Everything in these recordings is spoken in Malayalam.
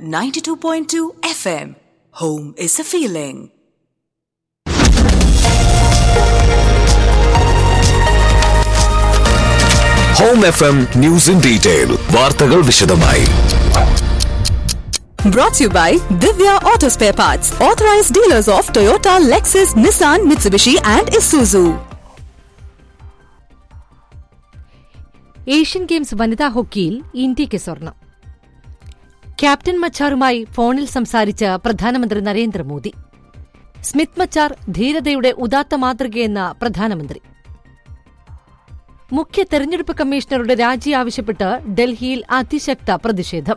92.2 FM. Home is a feeling. Home F M news in detail വാർത്തകൾ വിശദമായി Brought to you by Divya Auto Spare Parts, authorized dealers of Toyota, Lexus, Nissan, Mitsubishi, and Isuzu. Asian Games വനിതാ ഹോക്കിയിൽ ഇന്ത്യയ്ക്ക് സ്വർണം ക്യാപ്റ്റൻ മച്ചാറുമായി ഫോണിൽ സംസാരിച്ച പ്രധാനമന്ത്രി നരേന്ദ്രമോദി സ്മിത്ത് മച്ചാർ ധീരതയുടെ ഉദാത്ത മാതൃകയെന്ന പ്രധാനമന്ത്രി മുഖ്യ തെരഞ്ഞെടുപ്പ് കമ്മീഷണറുടെ രാജി ആവശ്യപ്പെട്ട് ഡൽഹിയിൽ അതിശക്ത പ്രതിഷേധം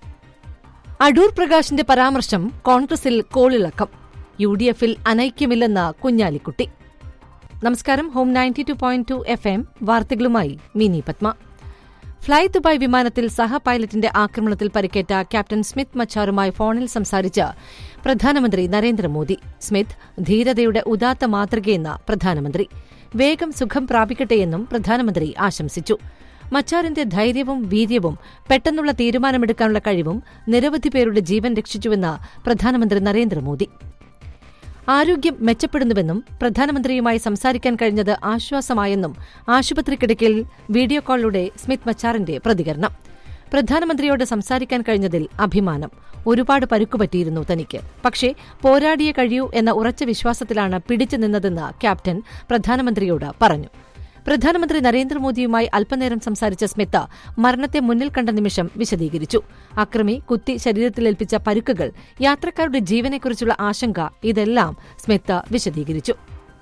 അടൂർ പ്രകാശിന്റെ പരാമർശം കോൺഗ്രസിൽ കോളിളക്കം യു ഡി എഫിൽ അനൈക്യമില്ലെന്ന് കുഞ്ഞാലിക്കുട്ടി നമസ്കാരം Home ninety two point two F M വാർത്തകളുമായി മിനി പത്മ ഫ്ളൈ ദുബായ് വിമാനത്തിൽ സഹ പൈലറ്റിന്റെ ആക്രമണത്തിൽ പരിക്കേറ്റ ക്യാപ്റ്റൻ സ്മിത്ത് മച്ചാറുമായി ഫോണിൽ സംസാരിച്ച പ്രധാനമന്ത്രി നരേന്ദ്രമോദി സ്മിത്ത് ധീരതയുടെ ഉദാത്ത മാതൃകയെന്ന പ്രധാനമന്ത്രി വേഗം സുഖം പ്രാപിക്കട്ടെയെന്നും പ്രധാനമന്ത്രി ആശംസിച്ചു മച്ചാറിന്റെ ധൈര്യവും വീര്യവും പെട്ടെന്നുള്ള തീരുമാനമെടുക്കാനുള്ള കഴിവും നിരവധി പേരുടെ ജീവൻ രക്ഷിച്ചുവെന്ന് പ്രധാനമന്ത്രി നരേന്ദ്രമോദി ആരോഗ്യം മെച്ചപ്പെടുന്നുവെന്നും പ്രധാനമന്ത്രിയുമായി സംസാരിക്കാൻ കഴിഞ്ഞത് ആശ്വാസമായെന്നും ആശുപത്രി കിടക്കയിൽ വീഡിയോ കോളിലൂടെ സ്മിത്ത് മച്ചാറിന്റെ പ്രതികരണം പ്രധാനമന്ത്രിയോട് സംസാരിക്കാൻ കഴിഞ്ഞതിൽ അഭിമാനം ഒരുപാട് പരുക്കുപറ്റിയിരുന്നു തനിക്ക് പക്ഷേ പോരാടിയേ കഴിയൂ എന്ന ഉറച്ച വിശ്വാസത്തിലാണ് പിടിച്ചു നിന്നതെന്ന് ക്യാപ്റ്റൻ പ്രധാനമന്ത്രിയോട് പറഞ്ഞു പ്രധാനമന്ത്രി നരേന്ദ്രമോദിയുമായി അല്പനേരം സംസാരിച്ച സ്മിത്ത മരണത്തെ മുന്നിൽ കണ്ട നിമിഷം വിശദീകരിച്ചു അക്രമി കുത്തി ശരീരത്തിലേൽപ്പിച്ച പരുക്കുകൾ യാത്രക്കാരുടെ ജീവനെക്കുറിച്ചുള്ള ആശങ്ക ഇതെല്ലാം സ്മിത്ത വിശദീകരിച്ചു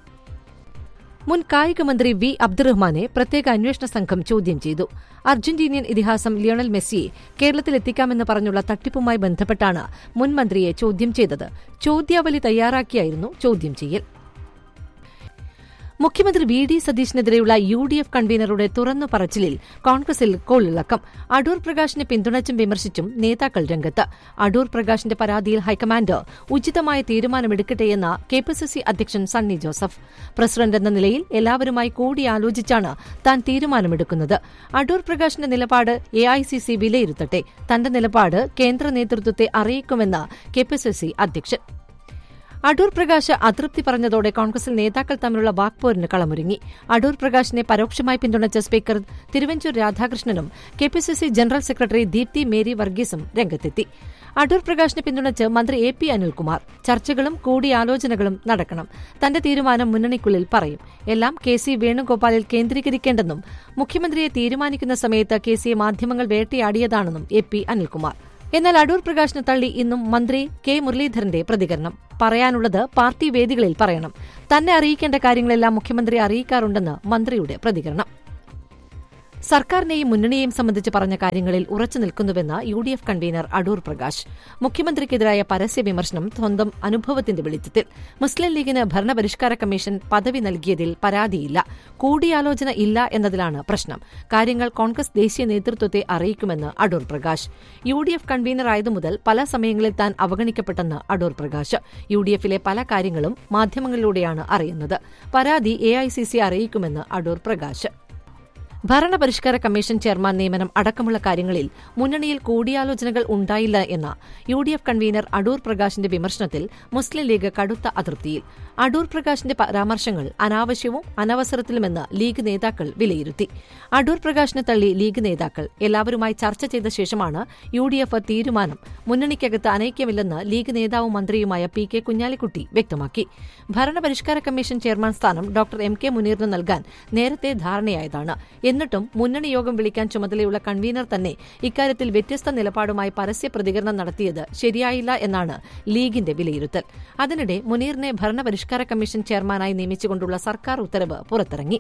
മുൻ കായിക മന്ത്രി വി അബ്ദുറഹ്മാനെ പ്രത്യേക അന്വേഷണ സംഘം ചോദ്യം ചെയ്തു അർജന്റീനിയൻ ഇതിഹാസം ലിയോണൽ മെസ്സിയെ കേരളത്തിലെത്തിക്കാമെന്ന് പറഞ്ഞുള്ള തട്ടിപ്പുമായി ബന്ധപ്പെട്ടാണ് മുൻ മന്ത്രിയെ ചോദ്യം ചെയ്തത് ചോദ്യാവലി തയ്യാറാക്കിയായിരുന്നു ചോദ്യം ചെയ്യൽ മുഖ്യമന്ത്രി വി ഡി സതീഷിനെതിരെയുള്ള യു ഡി എഫ് കൺവീനറുടെ തുറന്നു പറച്ചിലിൽ കോൺഗ്രസിൽ കോളിളക്കം അടൂർ പ്രകാശിനെ പിന്തുണച്ചും വിമർശിച്ചും നേതാക്കൾ രംഗത്ത് അടൂർ പ്രകാശിന്റെ പരാതിയിൽ ഹൈക്കമാൻഡ് ഉചിതമായ തീരുമാനമെടുക്കട്ടെയെന്ന കെ പി സി സി അധ്യക്ഷൻ സണ്ണി ജോസഫ് പ്രസിഡന്റ് എന്ന നിലയിൽ എല്ലാവരുമായി കൂടിയാലോചിച്ചാണ് താൻ തീരുമാനമെടുക്കുന്നത് അടൂർ പ്രകാശിന്റെ നിലപാട് എ ഐ സി സി വിലയിരുത്തട്ടെ തന്റെ നിലപാട് കേന്ദ്ര നേതൃത്വത്തെ അറിയിക്കുമെന്ന് കെ പി സി സി അധ്യക്ഷൻ അടൂർ പ്രകാശ് അതൃപ്തി പറഞ്ഞതോടെ കോൺഗ്രസിൽ നേതാക്കൾ തമ്മിലുള്ള വാക്പോരിന് കളമൊരുങ്ങി അടൂർ പ്രകാശിനെ പരോക്ഷമായി പിന്തുണച്ച സ്പീക്കർ തിരുവഞ്ചൂർ രാധാകൃഷ്ണനും K P C C general secretary Deepthi Mary വർഗീസും രംഗത്തെത്തി അടൂർ പ്രകാശിനെ പിന്തുണച്ച് മന്ത്രി എ പി അനിൽകുമാർ ചർച്ചകളും കൂടിയാലോചനകളും നടക്കണം തന്റെ തീരുമാനം മുന്നണിക്കുള്ളിൽ പറയും എല്ലാം കെ സി വേണുഗോപാലിൽ കേന്ദ്രീകരിക്കേണ്ടെന്നും മുഖ്യമന്ത്രിയെ തീരുമാനിക്കുന്ന സമയത്ത് കെ സിയെ മാധ്യമങ്ങൾ വേട്ടയാടിയതാണെന്നും എ പി അനിൽകുമാർ എന്നാൽ അടൂർ പ്രകാശിനെ തള്ളി ഇന്നും മന്ത്രി കെ മുരളീധരന്റെ പ്രതികരണം പറയാനുള്ളത് പാർട്ടി വേദികളിൽ പറയണം തന്നെ അറിയിക്കേണ്ട കാര്യങ്ങളെല്ലാം മുഖ്യമന്ത്രി അറിയിക്കാറുണ്ടെന്ന് മന്ത്രിയുടെ പ്രതികരണം സർക്കാരിനെയും മുന്നണിയെയും സംബന്ധിച്ച് പറഞ്ഞ കാര്യങ്ങളിൽ ഉറച്ചു നിൽക്കുന്നുവെന്ന് U D F convener Adoor Prakash മുഖ്യമന്ത്രിക്കെതിരായ പരസ്യ വിമർശനം സ്വന്തം അനുഭവത്തിന്റെ വെളിച്ചത്തിൽ മുസ്ലിം ലീഗിന് ഭരണപരിഷ്കാര കമ്മീഷൻ പദവി നൽകിയതിൽ പരാതിയില്ല കൂടിയാലോചന ഇല്ല എന്നതിലാണ് പ്രശ്നം കാര്യങ്ങൾ കോൺഗ്രസ് ദേശീയ നേതൃത്വത്തെ അറിയിക്കുമെന്ന് Adoor Prakash U D F കൺവീനറായതു മുതൽ പല സമയങ്ങളിൽ താൻ അവഗണിക്കപ്പെട്ടെന്ന് അടൂർ പ്രകാശ് യു ഡി എഫിലെ പല കാര്യങ്ങളും മാധ്യമങ്ങളിലൂടെയാണ് അറിയുന്നത് പരാതി എ ഐ സി സി അറിയിക്കുമെന്ന് അടൂർ പ്രകാശ് ഭരണപരിഷ്കാര കമ്മീഷൻ ചെയർമാൻ നിയമനം അടക്കമുള്ള കാര്യങ്ങളിൽ മുന്നണിയിൽ കൂടിയാലോചനകൾ ഉണ്ടായില്ല എന്ന U D F convener Adoor പ്രകാശിന്റെ വിമർശനത്തിൽ മുസ്ലിം ലീഗ് കടുത്ത അതൃപ്തിയിൽ അടൂർ പ്രകാശിന്റെ പരാമർശങ്ങൾ അനാവശ്യവും അനവസരത്തിലുമെന്ന് ലീഗ് നേതാക്കൾ വിലയിരുത്തി അടൂർ പ്രകാശിനെ തള്ളി ലീഗ് നേതാക്കൾ എല്ലാവരുമായി ചർച്ച ചെയ്ത ശേഷമാണ് യു ഡി എഫ് തീരുമാനം മുന്നണിക്കകത്ത് അനൈക്യമില്ലെന്ന് ലീഗ് നേതാവും മന്ത്രിയുമായ പി കെ കുഞ്ഞാലിക്കുട്ടി വ്യക്തമാക്കി ഭരണപരിഷ്കാര കമ്മീഷൻ ചെയർമാൻ സ്ഥാനം ഡോക്ടർ എം കെ മുനീറിന് നൽകാൻ നേരത്തെ ധാരണയായതാണ് എന്നിട്ടും മുന്നണി യോഗം വിളിക്കാൻ ചുമതലയുള്ള കൺവീനർ തന്നെ ഇക്കാര്യത്തിൽ വ്യത്യസ്ത നിലപാടുമായി പരസ്യ പ്രതികരണം നടത്തിയത് ശരിയായില്ല എന്നാണ് ലീഗിന്റെ വിലയിരുത്തൽ അതിനിടെ മുനീറിനെ ഭരണപരിഷ്കാര കമ്മീഷൻ ചെയർമാനായി നിയമിച്ചുകൊണ്ടുള്ള സർക്കാർ ഉത്തരവ് പുറത്തിറങ്ങി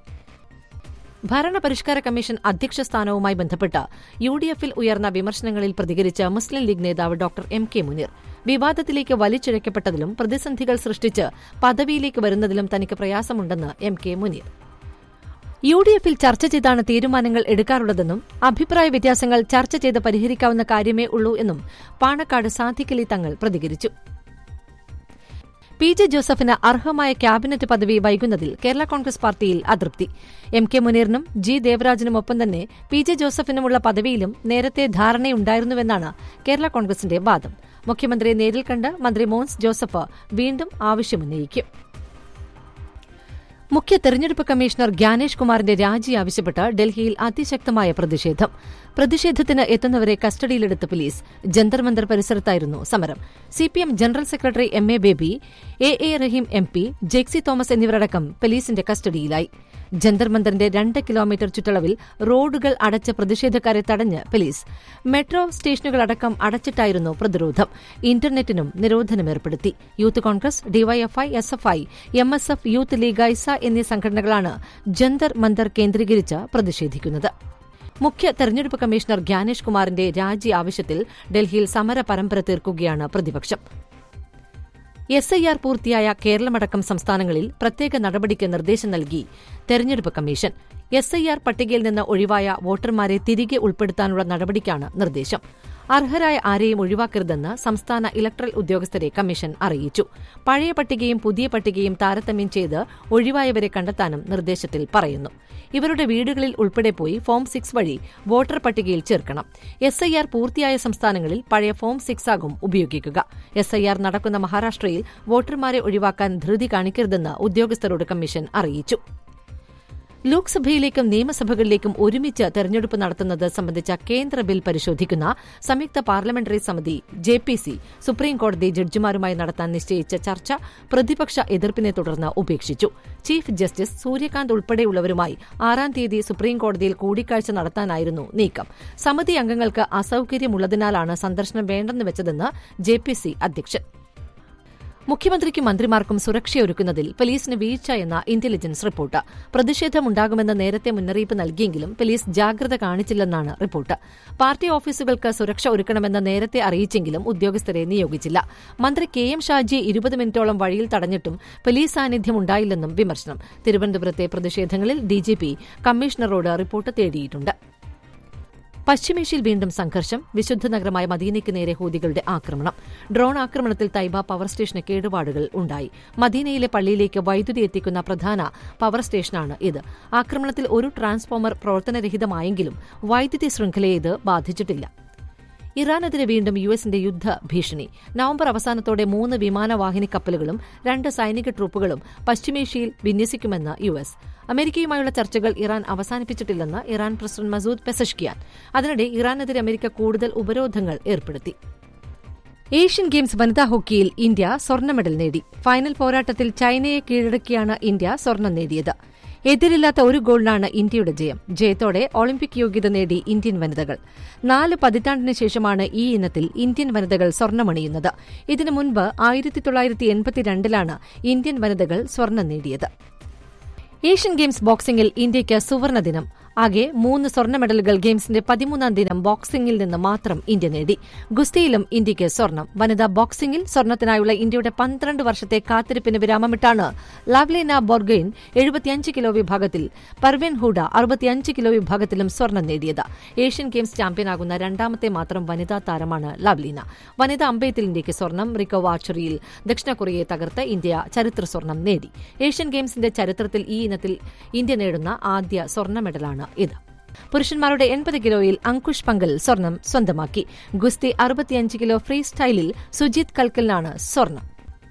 ഭരണപരിഷ്കാര കമ്മീഷൻ അധ്യക്ഷ സ്ഥാനവുമായി ബന്ധപ്പെട്ട് യു ഡി എഫിൽ ഉയർന്ന വിമർശനങ്ങളിൽ പ്രതികരിച്ച മുസ്ലിം ലീഗ് നേതാവ് ഡോക്ടർ എം കെ മുനീർ വിവാദത്തിലേക്ക് വലിച്ചിഴക്കപ്പെട്ടതിലും പ്രതിസന്ധികൾ സൃഷ്ടിച്ച് പദവിയിലേക്ക് വരുന്നതിലും തനിക്ക് പ്രയാസമുണ്ടെന്ന് M K Muneer U D എഫിൽ ചർച്ച ചെയ്താണ് തീരുമാനങ്ങൾ എടുക്കാറുള്ളതെന്നും അഭിപ്രായ വ്യത്യാസങ്ങൾ ചർച്ച ചെയ്ത് പരിഹരിക്കാവുന്ന കാര്യമേ ഉള്ളൂ എന്നും പാണക്കാട് സാധിക്കലി തങ്ങൾ പ്രതികരിച്ചു പി ജെ ജോസഫിന് അർഹമായ ക്യാബിനറ്റ് പദവി വൈകുന്നതിൽ കേരള കോൺഗ്രസ് പാർട്ടിയിൽ അതൃപ്തി എം കെ മുനീറിനും ജി ദേവരാജനുമൊപ്പം തന്നെ പി ജെ ജോസഫിനുമുള്ള പദവിയിലും നേരത്തെ ധാരണയുണ്ടായിരുന്നുവെന്നാണ് കേരള കോൺഗ്രസിന്റെ വാദം മുഖ്യമന്ത്രിയെ നേരിൽ കണ്ട് മന്ത്രി മോൻസ് ജോസഫ് വീണ്ടും ആവശ്യമുന്നയിക്കും മുഖ്യ തെരഞ്ഞെടുപ്പ് കമ്മീഷണർ ഗ്യാനേഷ് കുമാറിന്റെ രാജി ആവശ്യപ്പെട്ട് ഡൽഹിയിൽ അതിശക്തമായ പ്രതിഷേധം പ്രതിഷേധത്തിന് എത്തുന്നവരെ കസ്റ്റഡിയിലെടുത്ത പോലീസ് ജന്തർ മന്ദർ പരിസരത്തായിരുന്നു സമരം CPM general secretary M A Baby A A Rahim M P Jexy Thomas എന്നിവരടക്കം പോലീസിന്റെ കസ്റ്റഡിയിലായി ജന്തർ മന്ദറിന്റെ രണ്ട് കിലോമീറ്റർ ചുറ്റളവിൽ റോഡുകൾ അടച്ച് പ്രതിഷേധക്കാരെ തടഞ്ഞ് പോലീസ് മെട്രോ സ്റ്റേഷനുകളടക്കം അടച്ചിട്ടായിരുന്നു പ്രതിരോധം ഇന്റർനെറ്റിനും നിരോധനം ഏർപ്പെടുത്തി Youth Congress DYFI S F I M S F Youth League AISA എന്നീ സംഘടനകളാണ് ജന്തർ മന്ദർ കേന്ദ്രീകരിച്ച് പ്രതിഷേധിക്കുന്നത് മുഖ്യ തെരഞ്ഞെടുപ്പ് കമ്മീഷണർ ഗ്യാനേഷ് കുമാറിന്റെ രാജി ആവശ്യത്തിൽ ഡൽഹിയിൽ സമര പരമ്പര തീർക്കുകയാണ് പ്രതിപക്ഷം എസ് ഐ ആർ പൂർത്തിയായ കേരളമടക്കം സംസ്ഥാനങ്ങളിൽ പ്രത്യേക നടപടിക്ക് നിർദ്ദേശം നൽകി തെരഞ്ഞെടുപ്പ് കമ്മീഷൻ എസ് ഐ ആർ പട്ടികയിൽ നിന്ന് ഒഴിവായ വോട്ടർമാരെ തിരികെ ഉൾപ്പെടുത്താനുള്ള നടപടിക്കാണ് നിർദ്ദേശം അർഹരായ ആരെയും ഒഴിവാക്കരുതെന്ന് സംസ്ഥാന ഇലക്ട്രൽ ഉദ്യോഗസ്ഥരെ കമ്മീഷൻ അറിയിച്ചു പഴയ പട്ടികയും പുതിയ പട്ടികയും താരതമ്യം ചെയ്ത് ഒഴിവായവരെ കണ്ടെത്താനും നിർദ്ദേശത്തിൽ പറയുന്നു ഇവരുടെ വീടുകളിൽ ഉൾപ്പെടെ പോയി ഫോം സിക്സ് വഴി വോട്ടർ പട്ടികയിൽ ചേർക്കണം എസ് ഐ ആർ പൂർത്തിയായ സംസ്ഥാനങ്ങളിൽ പഴയ ഫോം സിക്സ് ആകും ഉപയോഗിക്കുക എസ് ഐ ആർ നടക്കുന്ന മഹാരാഷ്ട്രയിൽ വോട്ടർമാരെ ഒഴിവാക്കാൻ ധൃതി കാണിക്കരുതെന്ന് ഉദ്യോഗസ്ഥരോട് കമ്മീഷൻ അറിയിച്ചു ലോക്സഭയിലേക്കും നിയമസഭകളിലേക്കും ഒരുമിച്ച് തെരഞ്ഞെടുപ്പ് നടത്തുന്നത് സംബന്ധിച്ച കേന്ദ്ര ബിൽ പരിശോധിക്കുന്ന സംയുക്ത പാർലമെന്ററി സമിതി ജെ പി സി സുപ്രീംകോടതി ജഡ്ജിമാരുമായി നടത്താൻ നിശ്ചയിച്ച ചർച്ച പ്രതിപക്ഷ എതിർപ്പിനെ തുടർന്ന് ഉപേക്ഷിച്ചു ചീഫ് ജസ്റ്റിസ് സൂര്യകാന്ത് ഉൾപ്പെടെയുള്ളവരുമായി ആറാം തീയതി സുപ്രീംകോടതിയിൽ കൂടിക്കാഴ്ച നടത്താനായിരുന്നു നീക്കം സമിതി അംഗങ്ങൾക്ക് അസൌകര്യമുള്ളതിനാലാണ് സന്ദർശനം വേണ്ടെന്ന് വെച്ചതെന്ന് ജെ പി സി അധ്യക്ഷൻ മുഖ്യമന്ത്രിക്കും മന്ത്രിമാർക്കും സുരക്ഷയൊരുക്കുന്നതിൽ പോലീസിന് വീഴ്ച എന്ന ഇന്റലിജൻസ് റിപ്പോർട്ട് പ്രതിഷേധമുണ്ടാകുമെന്ന് നേരത്തെ മുന്നറിയിപ്പ് നൽകിയെങ്കിലും പോലീസ് ജാഗ്രത കാണിച്ചില്ലെന്നാണ് റിപ്പോർട്ട് പാർട്ടി ഓഫീസുകൾക്ക് സുരക്ഷ ഒരുക്കണമെന്ന് നേരത്തെ അറിയിച്ചെങ്കിലും ഉദ്യോഗസ്ഥരെ നിയോഗിച്ചില്ല മന്ത്രി കെ എം ഷാജിയെ ഇരുപത് മിനിറ്റോളം വഴിയിൽ തടഞ്ഞിട്ടും പോലീസ് സാന്നിധ്യം ഉണ്ടായില്ലെന്നും വിമർശനം തിരുവനന്തപുരത്തെ പ്രതിഷേധങ്ങളിൽ ഡിജിപി കമ്മീഷണറോട് റിപ്പോർട്ട് തേടിയിട്ടുണ്ട് പശ്ചിമേഷ്യയിൽ വീണ്ടും സംഘർഷം വിശുദ്ധ നഗരമായ മദീനയ്ക്ക് നേരെ ഹൂതികളുടെ ആക്രമണം ഡ്രോൺ ആക്രമണത്തിൽ തൈബ പവർ സ്റ്റേഷന് കേടുപാടുകൾ ഉണ്ടായി മദീനയിലെ പള്ളിയിലേക്ക് വൈദ്യുതി എത്തിക്കുന്ന പ്രധാന പവർ സ്റ്റേഷനാണ് ഇത് ആക്രമണത്തിൽ ഒരു ട്രാൻസ്ഫോമർ പ്രവർത്തനരഹിതമായെങ്കിലും വൈദ്യുതി ശൃംഖലയെ ഇത് ബാധിച്ചിട്ടില്ല ഇറാനെതിരെ വീണ്ടും യു എസിന്റെ യുദ്ധ ഭീഷണി നവംബർ അവസാനത്തോടെ മൂന്ന് വിമാനവാഹിനി കപ്പലുകളും രണ്ട് സൈനിക ട്രൂപ്പുകളും പശ്ചിമേഷ്യയിൽ വിന്യസിക്കുമെന്ന് യു എസ് അമേരിക്കയുമായുള്ള ചർച്ചകൾ ഇറാൻ അവസാനിപ്പിച്ചിട്ടില്ലെന്ന് ഇറാൻ പ്രസിഡന്റ് മസൂദ് പെസഷ്കിയാൻ അതിനിടെ ഇറാനെതിരെ അമേരിക്ക കൂടുതൽ ഉപരോധങ്ങൾ ഏർപ്പെടുത്തി ഏഷ്യൻ ഗെയിംസ് വനിതാ ഹോക്കിയിൽ ഇന്ത്യ സ്വർണ്ണ മെഡൽ നേടി ഫൈനൽ പോരാട്ടത്തിൽ ചൈനയെ കീഴടക്കിയാണ് ഇന്ത്യ സ്വർണം നേടിയത് എതിരില്ലാത്ത ഒരു ഗോളിനാണ് ഇന്ത്യയുടെ ജയം ജയത്തോടെ ഒളിമ്പിക് യോഗ്യത നേടി ഇന്ത്യൻ വനിതകൾ നാല് പതിറ്റാണ്ടിന് ശേഷമാണ് ഈ ഇനത്തിൽ ഇന്ത്യൻ വനിതകൾ സ്വർണ്ണമണിയുന്നത് ഇതിനു മുൻപ് ആയിരത്തി തൊള്ളായിരത്തി എൺപത്തിരണ്ടിലാണ് ഇന്ത്യൻ വനിതകൾ സ്വർണം നേടിയത് ഏഷ്യൻ ഗെയിംസ് ബോക്സിംഗിൽ ഇന്ത്യയ്ക്ക് സുവർണ ദിനം ആകെ മൂന്ന് സ്വർണ്ണ മെഡലുകൾ ഗെയിംസിന്റെ പതിമൂന്നാം ദിനം ബോക്സിംഗിൽ നിന്ന് മാത്രം ഇന്ത്യ നേടി ഗുസ്തിയിലും ഇന്ത്യയ്ക്ക് സ്വർണം വനിതാ ബോക്സിംഗിൽ സ്വർണത്തിനായുള്ള ഇന്ത്യയുടെ പന്ത്രണ്ട് വർഷത്തെ കാത്തിരിപ്പിന് വിരാമമിട്ടാണ് ലാവ്ലേന ബോർഗെയിൻ എഴുപത്തിയഞ്ച് കിലോ വിഭാഗത്തിൽ പർവീൻ ഹൂഡ അറുപത്തിയഞ്ച് കിലോ വിഭാഗത്തിലും സ്വർണം നേടിയത് ഏഷ്യൻ ഗെയിംസ് ചാമ്പ്യനാകുന്ന രണ്ടാമത്തെ മാത്രം വനിതാ താരമാണ് ലവ്ലീന വനിതാ അമ്പയത്തിൽ ഇന്ത്യയ്ക്ക് സ്വർണം റിക്കോ ആർച്ചറിയിൽ ദക്ഷിണ കൊറിയയെ തകർത്ത് ഇന്ത്യ ചരിത്ര സ്വർണം നേടി ഏഷ്യൻ ഗെയിംസിന്റെ ചരിത്രത്തിൽ ഈ ഇനത്തിൽ ഇന്ത്യ നേടുന്ന ആദ്യ സ്വർണ്ണ മെഡലാണ് ഇത് പുരുഷന്മാരുടെ എൺപത് കിലോയിൽ അങ്കുഷ് പങ്കൽ സ്വർണം സ്വന്തമാക്കി ഗുസ്തി അറുപത്തിയഞ്ച് കിലോ ഫ്രീ സ്റ്റൈലിൽ സുജിത് കൽക്കലിനാണ് സ്വർണം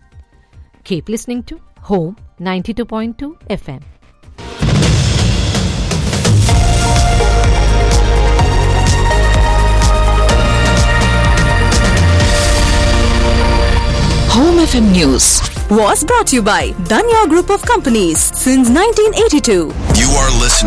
keep listening to Home ninety two point two F M Home FM News was brought to you by Danya Group of Companies since 1982. You are listening